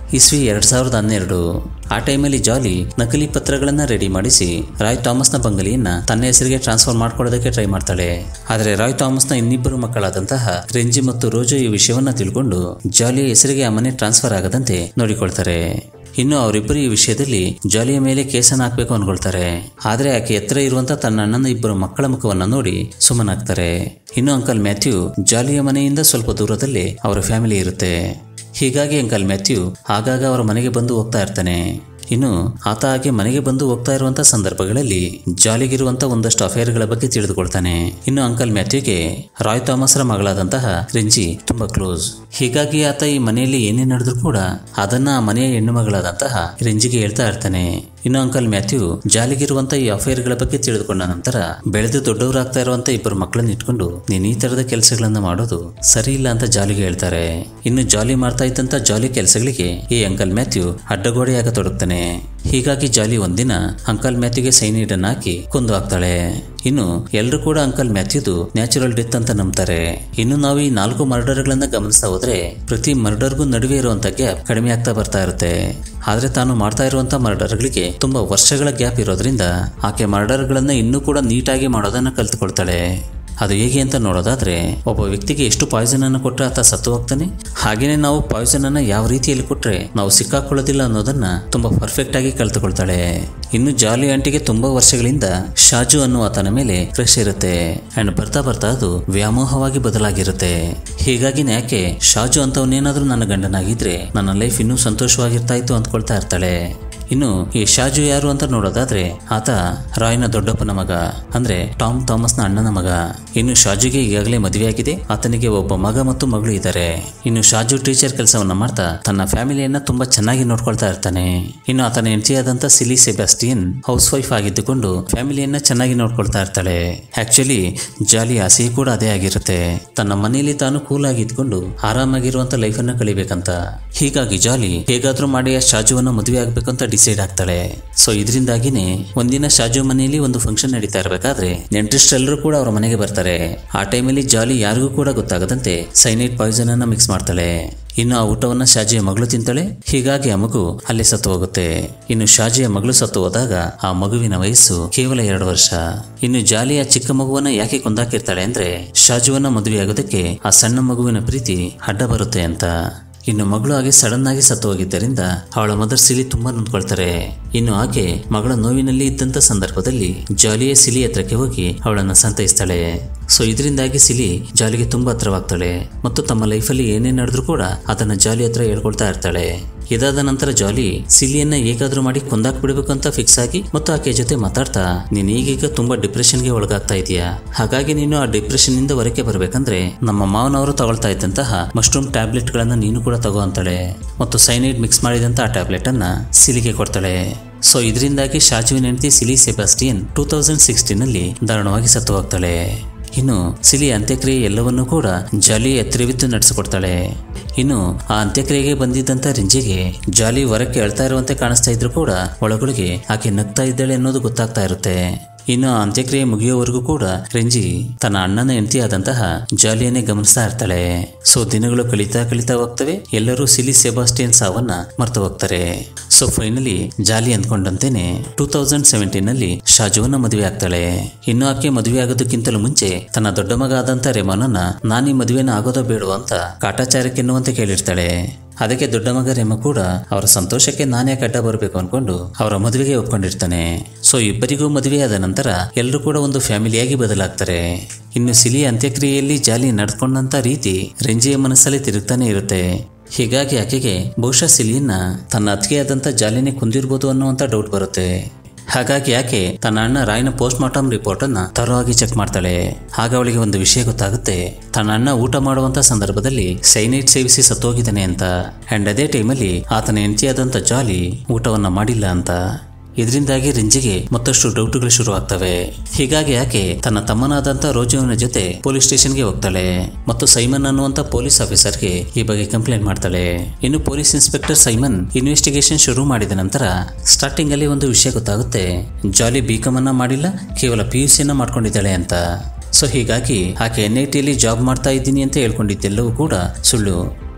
ಇಸ್ವಿ ಎರಡ್ ಸಾವಿರದ ಹನ್ನೆರಡು ಆ ಟೈಮಲ್ಲಿ ಜಾಲಿ ನಕಲಿ ಪತ್ರಗಳನ್ನ ರೆಡಿ ಮಾಡಿಸಿ ರಾಯ್ ಥಾಮಸ್ನ ಬಂಗಲಿಯನ್ನ ತನ್ನ ಹೆಸರಿಗೆ ಟ್ರಾನ್ಸ್ಫರ್ ಮಾಡ್ಕೊಳ್ಳೋದಕ್ಕೆ ಟ್ರೈ ಮಾಡ್ತಾಳೆ ಆದರೆ ರಾಯ್ ಥಾಮಸ್ನ ಇನ್ನಿಬ್ಬರು ಮಕ್ಕಳಾದಂತಹ ರೆಂಜಿ ಮತ್ತು ರೋಜೋ ಈ ವಿಷಯವನ್ನ ತಿಳ್ಕೊಂಡು ಜಾಲಿಯ ಹೆಸರಿಗೆ ಆ ಮನೆ ಟ್ರಾನ್ಸ್ಫರ್ ಆಗದಂತೆ ನೋಡಿಕೊಳ್ತಾರೆ ಇನ್ನು ಅವರಿಬ್ಬರು ಈ ವಿಷಯದಲ್ಲಿ ಜಾಲಿಯ ಮೇಲೆ ಕೇಸನ್ನು ಹಾಕ್ಬೇಕು ಅನ್ಕೊಳ್ತಾರೆ ಆದ್ರೆ ಆಕೆ ಎತ್ತರ ಇರುವಂತ ತನ್ನ ಅಣ್ಣನ ಇಬ್ಬರು ಮಕ್ಕಳ ಮುಖವನ್ನ ನೋಡಿ ಸುಮ್ಮನಾಗ್ತಾರೆ ಇನ್ನು ಅಂಕಲ್ ಮ್ಯಾಥ್ಯೂ ಜಾಲಿಯ ಮನೆಯಿಂದ ಸ್ವಲ್ಪ ದೂರದಲ್ಲಿ ಅವರ ಫ್ಯಾಮಿಲಿ ಇರುತ್ತೆ ಹೀಗಾಗಿ ಅಂಕಲ್ ಮ್ಯಾಥ್ಯೂ ಆಗಾಗ ಅವರ ಮನೆಗೆ ಬಂದು ಹೋಗ್ತಾ ಇರ್ತಾನೆ ಇನ್ನು ಆತ ಆಕೆ ಮನೆಗೆ ಬಂದು ಹೋಗ್ತಾ ಇರುವಂತ ಸಂದರ್ಭಗಳಲ್ಲಿ ಜಾಲಿಗಿರುವಂತ ಒಂದಷ್ಟು ಅಫೇರ್ಗಳ ಬಗ್ಗೆ ತಿಳಿದುಕೊಳ್ತಾನೆ ಇನ್ನು ಅಂಕಲ್ ಮ್ಯಾಥ್ಯೂಗೆ ರಾಯ್ ಥಾಮಸ್ರ ಮಗಳಾದಂತಹ ರೆಂಜಿ ತುಂಬಾ ಕ್ಲೋಸ್ ಹೀಗಾಗಿ ಆತ ಈ ಮನೆಯಲ್ಲಿ ಏನೇ ನಡೆದ್ರೂ ಕೂಡ ಅದನ್ನ ಆ ಮನೆಯ ಹೆಣ್ಣು ಮಗಳಾದಂತಹ ರೆಂಜಿಗೆ ಹೇಳ್ತಾ ಇರ್ತಾನೆ ಇನ್ನು ಅಂಕಲ್ ಮ್ಯಾಥ್ಯೂ ಜಾಲಿಗಿರುವಂತ ಈ ಅಫೇರ್ಗಳ ಬಗ್ಗೆ ತಿಳಿದುಕೊಂಡ ನಂತರ ಬೆಳೆದು ದೊಡ್ಡವರಾಗ್ತಾ ಇರುವಂತ ಇಬ್ಬರು ಮಕ್ಕಳನ್ನ ಇಟ್ಕೊಂಡು ನೀನ್ ಈ ತರದ ಕೆಲಸಗಳನ್ನ ಮಾಡೋದು ಸರಿ ಇಲ್ಲ ಅಂತ ಜಾಲಿಗೆ ಹೇಳ್ತಾರೆ ಇನ್ನು ಜಾಲಿ ಮಾಡ್ತಾ ಇದ್ದಂತ ಜಾಲಿ ಕೆಲಸಗಳಿಗೆ ಈ ಅಂಕಲ್ ಮ್ಯಾಥ್ಯೂ ಅಡ್ಡಗೋಡೆಯಾಗತೊಡಗ್ತಾನೆ ಹೀಗಾಗಿ ಜಾಲಿ ಒಂದಿನ ಅಂಕಲ್ ಮ್ಯಾಥ್ಯೂಗೆ ಸೈನೈಡ್ ಅನ್ನ ಹಾಕಿ ಕೊಂದು ಹಾಕ್ತಾಳೆ ಇನ್ನು ಎಲ್ಲರೂ ಕೂಡ ಅಂಕಲ್ ಮ್ಯಾಥ್ಯೂದು ನ್ಯಾಚುರಲ್ ಡೆತ್ ಅಂತ ನಂಬ್ತಾರೆ ಇನ್ನು ನಾವು ಈ ನಾಲ್ಕು ಮರ್ಡರ್ಗಳನ್ನ ಗಮನಿಸ್ತಾ ಹೋದ್ರೆ ಪ್ರತಿ ಮರ್ಡರ್ಗೂ ನಡುವೆ ಇರುವಂತ ಗ್ಯಾಪ್ ಕಡಿಮೆ ಆಗ್ತಾ ಬರ್ತಾ ಇರುತ್ತೆ ಆದ್ರೆ ತಾನು ಮಾಡ್ತಾ ಇರುವಂತ ಮರ್ಡರ್ಗಳಿಗೆ ತುಂಬಾ ವರ್ಷಗಳ ಗ್ಯಾಪ್ ಇರೋದ್ರಿಂದ ಆಕೆ ಮರ್ಡರ್ಗಳನ್ನ ಇನ್ನೂ ಕೂಡ ನೀಟಾಗಿ ಮಾಡೋದನ್ನ ಕಲ್ತ್ಕೊಳ್ತಾಳೆ ಅದು ಹೇಗೆ ಅಂತ ನೋಡೋದಾದ್ರೆ ಒಬ್ಬ ವ್ಯಕ್ತಿಗೆ ಎಷ್ಟು ಪಾಯ್ಸನ್ ಅನ್ನು ಕೊಟ್ಟರೆ ಆತ ಸತ್ತು ಹೋಗ್ತಾನೆ ಹಾಗೇನೆ ನಾವು ಪಾಯ್ಸನ್ ಅನ್ನ ಯಾವ ರೀತಿಯಲ್ಲಿ ಕೊಟ್ರೆ ನಾವು ಸಿಕ್ಕಾಕೊಳ್ಳೋದಿಲ್ಲ ಅನ್ನೋದನ್ನ ತುಂಬಾ ಪರ್ಫೆಕ್ಟ್ ಆಗಿ ಕಲ್ತುಕೊಳ್ತಾಳೆ ಇನ್ನು ಜಾಲಿ ಆಂಟಿಗೆ ತುಂಬಾ ವರ್ಷಗಳಿಂದ ಶಾಜು ಅನ್ನುವ ಆತನ ಮೇಲೆ ಕ್ರಶ್ ಇರುತ್ತೆ ಅಂಡ್ ಬರ್ತಾ ಬರ್ತಾ ಅದು ವ್ಯಾಮೋಹವಾಗಿ ಬದಲಾಗಿರುತ್ತೆ ಹೀಗಾಗಿ ಯಾಕೆ ಶಾಜು ಅಂತವನ್ನೇನಾದ್ರೂ ನನ್ನ ಗಂಡನಾಗಿದ್ರೆ ನನ್ನ ಲೈಫ್ ಇನ್ನೂ ಸಂತೋಷವಾಗಿರ್ತಾ ಇತ್ತು ಅಂದ್ಕೊಳ್ತಾ ಇರ್ತಾಳೆ ಇನ್ನು ಈ ಶಾಜು ಯಾರು ಅಂತ ನೋಡೋದಾದ್ರೆ ಆತ ರಾಯ್ನ ದೊಡ್ಡಪ್ಪನ ಮಗ ಅಂದ್ರೆ ಟಾಮ್ ಥಾಮಸ್ನ ಅಣ್ಣನ ಮಗ ಇನ್ನು ಶಾಜುಗೆ ಈಗಾಗಲೇ ಮದುವೆಯಾಗಿದೆ ಆತನಿಗೆ ಒಬ್ಬ ಮಗ ಮತ್ತು ಮಗಳು ಇದ್ದಾರೆ ಇನ್ನು ಶಾಜು ಟೀಚರ್ ಕೆಲಸವನ್ನ ಮಾಡ್ತಾ ತನ್ನ ಫ್ಯಾಮಿಲಿಯನ್ನ ತುಂಬಾ ಚೆನ್ನಾಗಿ ನೋಡ್ಕೊಳ್ತಾ ಇರ್ತಾನೆ ಇನ್ನು ಆತನ ಹೆಂಡತಿಯಾದಂತ ಸಿಲಿ ಸೆಬಾಸ್ಟಿಯನ್ ಹೌಸ್ ವೈಫ್ ಆಗಿದ್ದುಕೊಂಡು ಫ್ಯಾಮಿಲಿಯನ್ನ ಚೆನ್ನಾಗಿ ನೋಡ್ಕೊಳ್ತಾ ಇರ್ತಾಳೆ ಆಕ್ಚುಲಿ ಜಾಲಿ ಆಸೆ ಕೂಡ ಅದೇ ಆಗಿರುತ್ತೆ ತನ್ನ ಮನೆಯಲ್ಲಿ ತಾನು ಕೂಲ್ ಆಗಿ ಇದ್ಕೊಂಡು ಆರಾಮಾಗಿರುವಂತ ಲೈಫ್ ಅನ್ನ ಕಳಿಬೇಕಂತ ಹೀಗಾಗಿ ಜಾಲಿ ಹೇಗಾದ್ರೂ ಮಾಡಿ ಆ ಶಾಜುವನ್ನ ಮದುವೆ ಆಗ್ಬೇಕಂತ ಡಿಸೈಡ್ ಆಗ್ತಾಳೆ ಸೊ ಇದರಿಂದಾಗಿನೇ ಒಂದಿನ ಶಾಜು ಮನೆಯಲ್ಲಿ ಒಂದು ಫಂಕ್ಷನ್ ನಡೀತಾ ಇರಬೇಕಾದ್ರೆ ನೆಂಟ್ರಿಸ್ಟ್ರೆಲ್ಲರೂ ಕೂಡ ಅವರ ಮನೆಗೆ ಬರ್ತಾರೆ ಆ ಟೈಮಲ್ಲಿ ಜಾಲಿ ಯಾರಿಗೂ ಕೂಡ ಗೊತ್ತಾಗದಂತೆ ಸೈನೈಡ್ ಪಾಯ್ಸನ್ ಅನ್ನ ಮಿಕ್ಸ್ ಮಾಡ್ತಾಳೆ ಇನ್ನು ಆ ಊಟವನ್ನ ಶಾಜಿಯ ಮಗಳು ತಿಂತಾಳೆ ಹೀಗಾಗಿ ಆ ಮಗು ಅಲ್ಲಿ ಸತ್ತು ಹೋಗುತ್ತೆ ಇನ್ನು ಶಾಜಿಯ ಮಗಳು ಸತ್ತು ಹೋದಾಗ ಆ ಮಗುವಿನ ವಯಸ್ಸು ಕೇವಲ ಎರಡು ವರ್ಷ ಇನ್ನು ಜಾಲಿಯ ಚಿಕ್ಕ ಮಗುವನ್ನ ಯಾಕೆ ಕೊಂದಾಕಿರ್ತಾಳೆ ಅಂದ್ರೆ ಶಾಜುವನ್ನ ಮದುವೆಯಾಗೋದಕ್ಕೆ ಆ ಸಣ್ಣ ಮಗುವಿನ ಪ್ರೀತಿ ಅಡ್ಡ ಬರುತ್ತೆ ಅಂತ ಇನ್ನು ಮಗಳು ಆಗಿ ಸಡನ್ ಆಗಿ ಸತ್ತು ಹೋಗಿದ್ದರಿಂದ ಅವಳ ಮದರ್ ಸಿಲಿ ತುಂಬಾ ನೊಂದ್ಕೊಳ್ತಾರೆ ಇನ್ನು ಆಕೆ ಮಗಳ ನೋವಿನಲ್ಲಿ ಇದ್ದಂತ ಸಂದರ್ಭದಲ್ಲಿ ಜಾಲಿಯ ಸಿಲಿ ಹತ್ರಕ್ಕೆ ಹೋಗಿ ಅವಳನ್ನ ಸಂತೈಸ್ತಾಳೆ ಸೊ ಇದರಿಂದಾಗಿ ಸಿಲಿ ಜಾಲಿಗೆ ತುಂಬಾ ಹತ್ರವಾಗ್ತಾಳೆ ಮತ್ತು ತಮ್ಮ ಲೈಫಲ್ಲಿ ಏನೇ ನಡೆದ್ರೂ ಕೂಡ ಅದನ್ನ ಜಾಲಿ ಹತ್ರ ಹೇಳ್ಕೊಳ್ತಾ ಇರ್ತಾಳೆ ಇದಾದ ನಂತರ ಜಾಲಿ ಸಿಲಿಯನ್ನ ಹೇಗಾದ್ರೂ ಮಾಡಿ ಕೊಂದಾಕ್ ಬಿಡಬೇಕು ಅಂತ ಫಿಕ್ಸ್ ಆಗಿ ಮತ್ತು ಆಕೆ ಜೊತೆ ಮಾತಾಡ್ತಾ ನೀನ್ ಈಗೀಗ ತುಂಬಾ ಡಿಪ್ರೆಷನ್ಗೆ ಒಳಗಾಗ್ತಾ ಇದೀಯಾ ಹಾಗಾಗಿ ನೀನು ಆ ಡಿಪ್ರೆಷನ್ ನಿಂದ ಹೊರಕ್ಕೆ ಬರ್ಬೇಕಂದ್ರೆ ನಮ್ಮ ಮಾವನವರು ತಗೊಳ್ತಾ ಇದ್ದಂತಹ ಮಶ್ರೂಮ್ ಟ್ಯಾಬ್ಲೆಟ್ ಗಳನ್ನ ನೀನು ಕೂಡ ತಗೋ ಅಂತಾಳೆ ಮತ್ತು ಸೈನೈಡ್ ಮಿಕ್ಸ್ ಮಾಡಿದಂತ ಆ ಟ್ಯಾಬ್ಲೆಟ್ ಅನ್ನ ಸಿಲಿಗೆ ಕೊಡ್ತಾಳೆ ಸೊ ಇದರಿಂದಾಗಿ ಶಾಜುವಿನ ಹೆಂಡತಿ Sili Sebastian two thousand sixteen ಅಲ್ಲಿ ದಾರುಣವಾಗಿ ಸತ್ತು ಹೋಗ್ತಾಳೆ ಇನ್ನು ಸಿಲಿ ಅಂತ್ಯಕ್ರಿಯೆ ಎಲ್ಲವನ್ನೂ ಕೂಡ ಜಾಲಿ ಎತ್ತರವಿತ್ತು ನಡೆಸಿಕೊಡ್ತಾಳೆ ಇನ್ನು ಆ ಅಂತ್ಯಕ್ರಿಯೆಗೆ ಬಂದಿದ್ದಂತ ರಿಂಜಿಗೆ ಜಾಲಿ ಹೊರಕ್ಕೆ ಅಳ್ತಾ ಇರುವಂತೆ ಕಾಣಿಸ್ತಾ ಇದ್ರು ಕೂಡ ಒಳಗೊಳಗೆ ಆಕೆ ನಗ್ತಾ ಇದ್ದಾಳೆ ಅನ್ನೋದು ಗೊತ್ತಾಗ್ತಾ ಇರುತ್ತೆ ಇನ್ನು ಆ ಅಂತ್ಯಕ್ರಿಯೆ ಮುಗಿಯೋವರೆಗೂ ಕೂಡ ರೆಂಜಿ ತನ್ನ ಅಣ್ಣನ ಹೆಂಡತಿಯಾದಂತಹ ಜಾಲಿಯನ್ನೇ ಗಮನಿಸ್ತಾ ಇರ್ತಾಳೆ ಸೊ ದಿನಗಳು ಕಳೀತಾ ಕಳೀತಾ ಹೋಗ್ತವೆ ಎಲ್ಲರೂ ಸಿಲಿ ಸೆಬಾಸ್ಟಿಯನ್ ಸಾವನ್ನ ಮರ್ತು ಹೋಗ್ತಾರೆ ಸೊ ಫೈನಲಿ ಜಾಲಿ ಅಂದ್ಕೊಂಡಂತೆನೆ ಟೂ ತೌಸಂಡ್ ಸೆವೆಂಟೀನ್ ನಲ್ಲಿ ಶಾಜುವನ್ನ ಮದುವೆ ಆಗ್ತಾಳೆ ಇನ್ನು ಆಕೆ ಮದುವೆ ಆಗೋದಕ್ಕಿಂತಲೂ ಮುಂಚೆ ತನ್ನ ದೊಡ್ಡ ಮಗ ಆದಂತ ರೆಮಾನನ್ನ ನಾನೀ ಮದುವೆನ ಆಗೋದೋ ಬೇಡವೋ ಅಂತ ಕಾಟಾಚಾರಕ್ಕೆನ್ನುವಂತೆ ಕೇಳಿರ್ತಾಳೆ ಅದಕ್ಕೆ ದೊಡ್ಡ ಮಗ ರೆಮ ಕೂಡ ಅವರ ಸಂತೋಷಕ್ಕೆ ನಾನೇ ಅಡ್ಡ ಬರಬೇಕು ಅನ್ಕೊಂಡು ಅವರ ಮದುವೆಗೆ ಒಪ್ಕೊಂಡಿರ್ತಾನೆ ಸೊ ಇಬ್ಬರಿಗೂ ಮದುವೆಯಾದ ನಂತರ ಎಲ್ಲರೂ ಕೂಡ ಒಂದು ಫ್ಯಾಮಿಲಿಯಾಗಿ ಬದಲಾಗ್ತಾರೆ ಇನ್ನು ಸಿಲಿ ಅಂತ್ಯಕ್ರಿಯೆಯಲ್ಲಿ ಜಾಲಿ ನಡ್ಕೊಂಡಂತ ರೀತಿ ರೆಂಜಿಯ ಮನಸ್ಸಲ್ಲಿ ತಿರುಗ್ತಾನೆ ಇರುತ್ತೆ ಹೀಗಾಗಿ ಆಕೆಗೆ ಬಹುಶಃ ಸಿಲಿಯನ್ನ ತನ್ನ ಅತ್ತಿಗೆಯಾದಂಥ ಜಾಲಿನೇ ಕುಂದಿರ್ಬೋದು ಅನ್ನುವಂಥ ಡೌಟ್ ಬರುತ್ತೆ ಹಾಗಾಗಿ ಯಾಕೆ ತನ್ನ ಅಣ್ಣ ರಾಯ್ನ ಪೋಸ್ಟ್ ಮಾರ್ಟಮ್ ರಿಪೋರ್ಟ್ ಅನ್ನ ತರವಾಗಿ ಚೆಕ್ ಮಾಡ್ತಾಳೆ ಆಗ ಅವಳಿಗೆ ಒಂದು ವಿಷಯ ಗೊತ್ತಾಗುತ್ತೆ ತನ್ನ ಅಣ್ಣ ಊಟ ಮಾಡುವಂತ ಸಂದರ್ಭದಲ್ಲಿ ಸೈನೈಟ್ ಸೇವಿಸಿ ಸತ್ತೋಗಿದ್ದಾನೆ ಅಂತ ಅಂಡ್ ಅದೇ ಟೈಮಲ್ಲಿ ಆತನ ಹೆಂಡತಿಯಾದಂಥ ಜಾಲಿ ಊಟವನ್ನ ಮಾಡಿಲ್ಲ ಅಂತ ಇದರಿಂದಾಗಿ ರಿಂಜಿಗೆ ಮತ್ತಷ್ಟು ಡೌಟ್ಗಳು ಶುರುವಾಗ್ತವೆ ಹೀಗಾಗಿ ಆಕೆ ತನ್ನ ತಮ್ಮನಾದಂತ ರೋಜುವಿನ ಜೊತೆ ಪೊಲೀಸ್ ಸ್ಟೇಷನ್ಗೆ ಹೋಗ್ತಾಳೆ ಮತ್ತು ಸೈಮನ್ ಅನ್ನುವಂತ ಪೊಲೀಸ್ ಆಫೀಸರ್ಗೆ ಈ ಬಗ್ಗೆ ಕಂಪ್ಲೇಂಟ್ ಮಾಡ್ತಾಳೆ ಇನ್ನು ಪೊಲೀಸ್ ಇನ್ಸ್ಪೆಕ್ಟರ್ ಸೈಮನ್ ಇನ್ವೆಸ್ಟಿಗೇಷನ್ ಶುರು ಮಾಡಿದ ನಂತರ ಸ್ಟಾರ್ಟಿಂಗ್ ಅಲ್ಲಿ ಒಂದು ವಿಷಯ ಗೊತ್ತಾಗುತ್ತೆ ಜಾಲಿ ಬಿಕಾಮ್ ಅನ್ನ ಮಾಡಿಲ್ಲ ಕೇವಲ ಪಿ ಯು ಸಿಯನ್ನ ಮಾಡ್ಕೊಂಡಿದ್ದಾಳೆ ಅಂತ ಸೊ ಹೀಗಾಗಿ ಆಕೆ ಎನ್ ಐ ಟಿಯಲ್ಲಿ ಜಾಬ್ ಮಾಡ್ತಾ ಇದ್ದೀನಿ ಅಂತ ಹೇಳ್ಕೊಂಡಿದ್ದೆಲ್ಲವೂ ಕೂಡ ಸುಳ್ಳು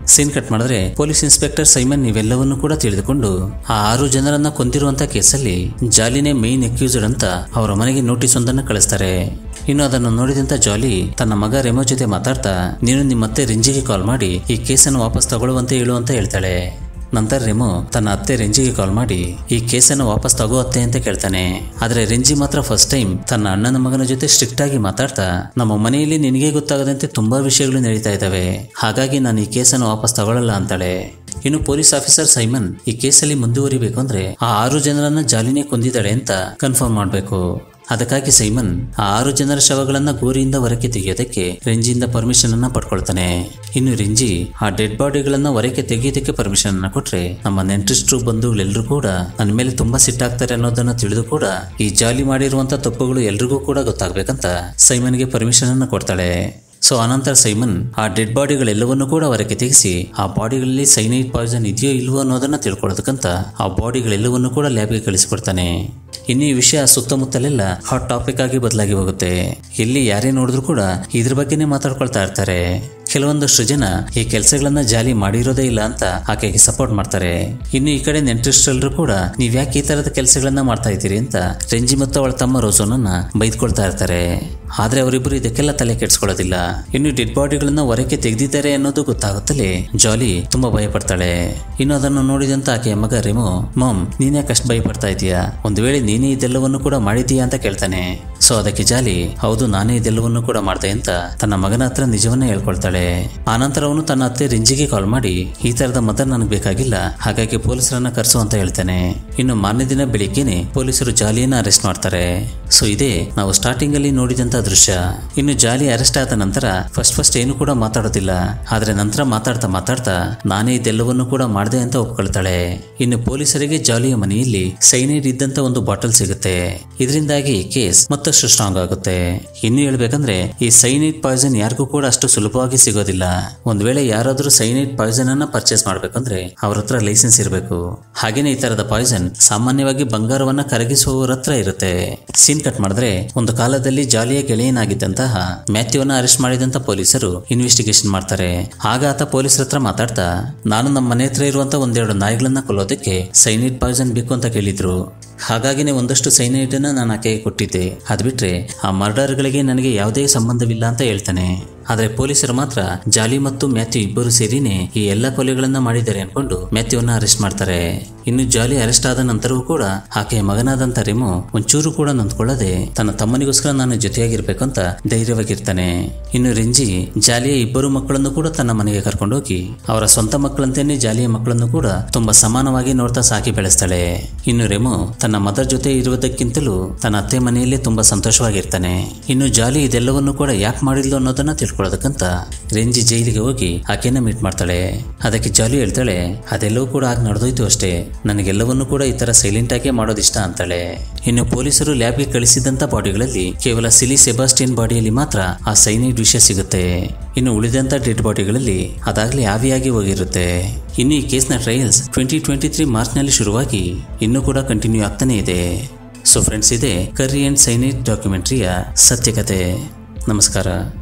ಸೀನ್ ಕಟ್ ಮಾಡಿದ್ರೆ ಪೊಲೀಸ್ ಇನ್ಸ್ಪೆಕ್ಟರ್ ಸೈಮನ್ ಇವೆಲ್ಲವನ್ನು ಕೂಡ ತಿಳಿದುಕೊಂಡು ಆ ಆರು ಜನರನ್ನ ಕೊಂದಿರುವಂತ ಕೇಸಲ್ಲಿ ಜಾಲಿನೇ ಮೇನ್ ಅಕ್ಯೂಸ್ಡ್ ಅಂತ ಅವರ ಮನೆಗೆ ನೋಟಿಸ್ ಒಂದನ್ನು ಕಳಿಸ್ತಾರೆ ಇನ್ನು ಅದನ್ನು ನೋಡಿದಂತ ಜಾಲಿ ತನ್ನ ಮಗ ರೆಮೋ ಜೊತೆ ಮಾತಾಡ್ತಾ ನೀನು ನಿಮ್ಮತ್ತೆ ರಿಂಜಿಗೆ ಕಾಲ್ ಮಾಡಿ ಈ ಕೇಸನ್ನು ವಾಪಸ್ ತಗೊಳ್ಳುವಂತೆ ಹೇಳು ಅಂತ ಹೇಳ್ತಾಳೆ ನಂತರ ರೆಮೋ ತನ್ನ ಅತ್ತೆ ರೆಂಜಿಗೆ ಕಾಲ್ ಮಾಡಿ ಈ ಕೇಸನ್ನು ವಾಪಸ್ ತಗೋ ಅತ್ತೆ ಅಂತ ಕೇಳ್ತಾನೆ ಆದ್ರೆ ರೆಂಜಿ ಮಾತ್ರ ಫಸ್ಟ್ ಟೈಮ್ ತನ್ನ ಅಣ್ಣನ ಮಗನ ಜೊತೆ ಸ್ಟ್ರಿಕ್ಟ್ ಆಗಿ ಮಾತಾಡ್ತಾ ನಮ್ಮ ಮನೆಯಲ್ಲಿ ನಿನಗೆ ಗೊತ್ತಾಗದಂತೆ ತುಂಬಾ ವಿಷಯಗಳು ನಡೀತಾ ಇದ್ದಾವೆ ಹಾಗಾಗಿ ನಾನು ಈ ಕೇಸನ್ನು ವಾಪಸ್ ತಗೊಳ್ಳಲ್ಲ ಅಂತಾಳೆ ಇನ್ನು ಪೊಲೀಸ್ ಆಫೀಸರ್ ಸೈಮನ್ ಈ ಕೇಸಲ್ಲಿ ಮುಂದುವರಿಬೇಕು ಅಂದ್ರೆ ಆ ಆರು ಜನರನ್ನ ಜಾಲಿನೇ ಕೊಂದಿದ್ದಾಳೆ ಅಂತ ಕನ್ಫರ್ಮ್ ಮಾಡಬೇಕು ಅದಕ್ಕಾಗಿ ಸೈಮನ್ ಆ ಆರು ಜನರ ಶವಗಳನ್ನ ಗೋರಿಯಿಂದ ಹೊರಕ್ಕೆ ತೆಗೆಯೋದಕ್ಕೆ ರೆಂಜಿಯಿಂದ ಪರ್ಮಿಷನ್ ಅನ್ನ ಪಡ್ಕೊಳ್ತಾನೆ ಇನ್ನು ರೆಂಜಿ ಆ ಡೆಡ್ ಬಾಡಿಗಳನ್ನ ಹೊರಕ್ಕೆ ತೆಗೆಯೋದಕ್ಕೆ ಪರ್ಮಿಷನ್ ಅನ್ನ ಕೊಟ್ರೆ ನಮ್ಮ ನೆಂಟರಿಸ್ಟ್ರು ಬಂಧುಗಳೆಲ್ಲರೂ ಕೂಡ ನನ್ನ ಮೇಲೆ ತುಂಬಾ ಸಿಟ್ಟಾಗ್ತಾರೆ ಅನ್ನೋದನ್ನ ತಿಳಿದು ಕೂಡ ಈ ಜಾಲಿ ಮಾಡಿರುವಂತ ತಪ್ಪುಗಳು ಎಲ್ರಿಗೂ ಕೂಡ ಗೊತ್ತಾಗ್ಬೇಕಂತ ಸೈಮನ್ಗೆ ಪರ್ಮಿಷನ್ ಅನ್ನ ಕೊಡ್ತಾಳೆ ಸೊ ಅನಂತರ ಸೈಮನ್ ಆ ಡೆಡ್ ಬಾಡಿಗಳೆಲ್ಲವನ್ನೂ ಕೂಡ ಹೊರಗೆ ತೆಗೆಸಿ ಆ ಬಾಡಿಗಳಲ್ಲಿ ಸೈನೈಡ್ ಪಾಯ್ಸನ್ ಇದೆಯೋ ಇಲ್ವೋ ಅನ್ನೋದನ್ನ ತಿಳ್ಕೊಳ್ಳೋದಕ್ಕಂತ ಆ ಬಾಡಿಗಳೆಲ್ಲವನ್ನೂ ಕೂಡ ಲ್ಯಾಬ್ಗೆ ಕಳಿಸಿಕೊಡ್ತಾನೆ ಇನ್ನು ಈ ವಿಷಯ ಸುತ್ತಮುತ್ತಲೆಲ್ಲ ಹಾಟ್ ಟಾಪಿಕ್ ಆಗಿ ಬದಲಾಗಿ ಹೋಗುತ್ತೆ ಎಲ್ಲಿ ಯಾರೇ ನೋಡಿದ್ರು ಕೂಡ ಇದ್ರ ಬಗ್ಗೆನೇ ಮಾತಾಡ್ಕೊಳ್ತಾ ಇರ್ತಾರೆ ಕೆಲವೊಂದಷ್ಟು ಜನ ಈ ಕೆಲಸಗಳನ್ನ ಜಾಲಿ ಮಾಡಿರೋದೇ ಇಲ್ಲ ಅಂತ ಆಕೆಗೆ ಸಪೋರ್ಟ್ ಮಾಡ್ತಾರೆ ಇನ್ನು ಈ ಕಡೆ ನೆಂಟರಿಸ್ಟೆಲ್ಲರೂ ಕೂಡ ನೀವ್ ಯಾಕೆ ಈ ತರದ ಕೆಲಸಗಳನ್ನ ಮಾಡ್ತಾ ಇದ್ದೀರಿ ಅಂತ ರೆಂಜಿ ಮತ್ತು ಅವಳ ತಮ್ಮ ರೋಸೋನನ್ನ ಬೈದ್ಕೊಳ್ತಾ ಇರ್ತಾರೆ ಆದ್ರೆ ಅವರಿಬ್ಬರು ಇದಕ್ಕೆಲ್ಲ ತಲೆ ಕೆಡ್ಸ್ಕೊಳ್ಳೋದಿಲ್ಲ ಇನ್ನು ಡೆಡ್ ಬಾಡಿಗಳನ್ನ ಹೊರಕ್ಕೆ ತೆಗೆದಿದ್ದಾರೆ ಅನ್ನೋದು ಗೊತ್ತಾಗುತ್ತಲೇ ಜಾಲಿ ತುಂಬಾ ಭಯ ಪಡ್ತಾಳೆ ಇನ್ನು ಅದನ್ನು ನೋಡಿದಂತ ಆಕೆಯ ಮಗ ರೆಮೋ ಮಾಮ್ ನೀನೇ ಕಷ್ಟ ಭಯ ಪಡ್ತಾ ಇದೀಯಾ ಒಂದು ವೇಳೆ ನೀನೇ ಇದೆಲ್ಲವನ್ನು ಕೂಡ ಮಾಡಿದೀಯಾ ಅಂತ ಕೇಳ್ತಾನೆ ಸೊ ಅದಕ್ಕೆ ಜಾಲಿ ಹೌದು ನಾನೇ ಇದೆಲ್ಲವನ್ನು ಕೂಡ ಮಾಡ್ದೆ ಅಂತ ತನ್ನ ಮಗನ ಹತ್ರ ನಿಜವನ್ನೇ ಹೇಳ್ಕೊಳ್ತಾಳೆ ಆನಂತರ ಅವನು ತನ್ನ ಅತ್ತೆ ರಿಂಜಿಗೆ ಕಾಲ್ ಮಾಡಿ ಈ ತರದ ಮದರ್ ನನಗೆ ಬೇಕಾಗಿಲ್ಲ ಹಾಗಾಗಿ ಪೊಲೀಸರನ್ನ ಕರೆಸು ಅಂತ ಹೇಳ್ತಾನೆ ಇನ್ನು ಮಾರನೇ ದಿನ ಬೆಳಿಗ್ಗೆನೆ ಪೊಲೀಸರು ಜಾಲಿಯನ್ನ ಅರೆಸ್ಟ್ ಮಾಡ್ತಾರೆ ಸೊ ಇದೇ ನಾವು ಸ್ಟಾರ್ಟಿಂಗ್ ಅಲ್ಲಿ ನೋಡಿದಂತ ದೃಶ್ಯ ಇನ್ನು ಜಾಲಿ ಅರೆಸ್ಟ್ ಆದ ನಂತರ ಫಸ್ಟ್ ಫಸ್ಟ್ ಏನು ಕೂಡ ಮಾತಾಡೋದಿಲ್ಲ ಆದ್ರೆ ನಂತರ ಮಾತಾಡ್ತಾ ಮಾತಾಡ್ತಾ ನಾನೇ ಇದೆಲ್ಲವನ್ನು ಕೂಡ ಮಾಡಿದೆ ಅಂತ ಒಪ್ಕೊಳ್ತಾಳೆ ಇನ್ನು ಪೊಲೀಸರಿಗೆ ಜಾಲಿಯ ಮನೆಯಲ್ಲಿ ಸೈನೈಡ್ ಇದ್ದಂತ ಒಂದು ಬಾಟಲ್ ಸಿಗುತ್ತೆ ಇದರಿಂದಾಗಿ ಕೇಸ್ ಮತ್ತಷ್ಟು ಸ್ಟ್ರಾಂಗ್ ಆಗುತ್ತೆ ಇನ್ನು ಹೇಳ್ಬೇಕಂದ್ರೆ ಈ ಸೈನೈಡ್ ಪಾಯ್ಸನ್ ಯಾರಿಗೂ ಕೂಡ ಅಷ್ಟು ಸುಲಭವಾಗಿ ಸಿಗೋದಿಲ್ಲ ಒಂದ್ ವೇಳೆ ಯಾರಾದ್ರೂ ಸೈನೈಡ್ ಪಾಯ್ಸನ್ ಅನ್ನ ಪರ್ಚೇಸ್ ಮಾಡ್ಬೇಕಂದ್ರೆ ಅವ್ರ ಹತ್ರ ಲೈಸೆನ್ಸ್ ಇರಬೇಕು ಹಾಗೇನೆ ಈ ತರದ ಪಾಯ್ಸನ್ ಸಾಮಾನ್ಯವಾಗಿ ಬಂಗಾರವನ್ನ ಕರಗಿಸುವವರ ಹತ್ರ ಇರುತ್ತೆ ಸೀನ್ ಕಟ್ ಮಾಡಿದ್ರೆ ಒಂದು ಕಾಲದಲ್ಲಿ ಜಾಲಿಯ ಗೆಳೆಯನಾಗಿದ್ದಂತಹ ಮ್ಯಾಥ್ಯೂವನ್ನ ಅರೆಸ್ಟ್ ಮಾಡಿದಂತ ಪೊಲೀಸರು ಇನ್ವೆಸ್ಟಿಗೇಷನ್ ಮಾಡ್ತಾರೆ ಆಗ ಆತ ಪೊಲೀಸರ ಹತ್ರ ಮಾತಾಡ್ತಾ ನಾನು ನಮ್ಮ ಮನೆ ಹತ್ರ ಇರುವಂತ ಒಂದೆರಡು ನಾಯಿಗಳನ್ನ ಕೊಲ್ಲೋದಕ್ಕೆ ಸೈನೈಡ್ ಪಾಯ್ಸನ್ ಬೇಕು ಅಂತ ಕೇಳಿದ್ರು ಹಾಗಾಗಿನೇ ಒಂದಷ್ಟು ಸೈನೈಡ್ ಅನ್ನ ನಾನು ಆಕೆಗೆ ಕೊಟ್ಟಿದ್ದೆ ಅದ್ ಬಿಟ್ರೆ ಆ ಮರ್ಡರ್ಗಳಿಗೆ ನನಗೆ ಯಾವುದೇ ಸಂಬಂಧವಿಲ್ಲ ಅಂತ ಹೇಳ್ತಾನೆ ಆದ್ರೆ ಪೊಲೀಸರು ಮಾತ್ರ ಜಾಲಿ ಮತ್ತು ಮ್ಯಾಥ್ಯೂ ಇಬ್ಬರು ಸೇರಿನೇ ಈ ಎಲ್ಲ ಕೊಲೆಗಳನ್ನ ಮಾಡಿದ್ದಾರೆ ಅನ್ಕೊಂಡು ಮ್ಯಾಥ್ಯೂವನ್ನ ಅರೆಸ್ಟ್ ಮಾಡ್ತಾರೆ ಇನ್ನು ಜಾಲಿ ಅರೆಸ್ಟ್ ಆದ ನಂತರವೂ ಕೂಡ ಆಕೆಯ ಮಗನಾದಂತ ರೆಮೋ ಒಂಚೂರು ಕೂಡ ನೊಂದ್ಕೊಳ್ಳದೆ ತನ್ನ ತಮ್ಮನಿಗೋಸ್ಕರ ನಾನು ಜೊತೆಯಾಗಿರ್ಬೇಕು ಅಂತ ಧೈರ್ಯವಾಗಿರ್ತಾನೆ ಇನ್ನು ರೆಂಜಿ ಜಾಲಿಯ ಇಬ್ಬರು ಮಕ್ಕಳನ್ನು ಕೂಡ ತನ್ನ ಮನೆಗೆ ಕರ್ಕೊಂಡೋಗಿ ಅವರ ಸ್ವಂತ ಮಕ್ಕಳಂತೆಯೇ ಜಾಲಿಯ ಮಕ್ಕಳನ್ನು ಕೂಡ ತುಂಬಾ ಸಮಾನವಾಗಿ ನೋಡ್ತಾ ಸಾಕಿ ಬೆಳೆಸ್ತಾಳೆ ಇನ್ನು ರೆಮೋ ತನ್ನ ಮದರ್ ಜೊತೆ ಇರುವುದಕ್ಕಿಂತಲೂ ತನ್ನ ಅತ್ತೆ ಮನೆಯಲ್ಲೇ ತುಂಬಾ ಸಂತೋಷವಾಗಿರ್ತಾನೆ ಇನ್ನು ಜಾಲಿ ಇದೆಲ್ಲವನ್ನು ಕೂಡ ಯಾಕೆ ಮಾಡಿದ್ಲು ಅನ್ನೋದನ್ನ ತಿಳ್ಕೊಳ್ಳೋದಕ್ಕಂತ ರೆಂಜಿ ಜೈಲಿಗೆ ಹೋಗಿ ಆಕೆನ ಮೀಟ್ ಮಾಡ್ತಾಳೆ ಅದಕ್ಕೆ ಜಾಲಿ ಹೇಳ್ತಾಳೆ ಅದೆಲ್ಲವೂ ಕೂಡ ಆಗ ನಡೆದೋಯ್ತು ಅಷ್ಟೇ ನನಗೆಲ್ಲವನ್ನೂ ಕೂಡ ಈ ತರ ಸೈಲೆಂಟ್ ಆಗಿ ಮಾಡೋದಿಷ್ಟ ಅಂತಾಳೆ ಇನ್ನು ಪೊಲೀಸರು ಲ್ಯಾಬ್ಗೆ ಕಳಿಸಿದಂತ ಬಾಡಿಗಳಲ್ಲಿ ಕೇವಲ ಸಿಲಿ ಸೆಬಾಸ್ಟಿಯನ್ ಬಾಡಿಯಲ್ಲಿ ಮಾತ್ರ ಆ ಸೈನೈಡ್ ವಿಷಯ ಸಿಗುತ್ತೆ ಇನ್ನು ಉಳಿದಂತ ಡೆಡ್ ಬಾಡಿಗಳಲ್ಲಿ ಅದಾಗ್ಲೇ ಆವಿಯಾಗಿ ಹೋಗಿರುತ್ತೆ ಇನ್ನು ಈ ಕೇಸ್ನ ಟ್ರಯಲ್ಸ್ ಟ್ವೆಂಟಿ ಟ್ವೆಂಟಿ ತ್ರೀ ಮಾರ್ಚ್ನಲ್ಲಿ ಶುರುವಾಗಿ ಇನ್ನೂ ಕೂಡ ಕಂಟಿನ್ಯೂ ಆಗ್ತಾನೆ ಇದೆ ಸೊ ಫ್ರೆಂಡ್ಸ್ ಇದೆ ಕರ್ರಿ ಅಂಡ್ ಸೈನೈಡ್ ಡಾಕ್ಯುಮೆಂಟ್ರಿಯ ಸತ್ಯಕತೆ ನಮಸ್ಕಾರ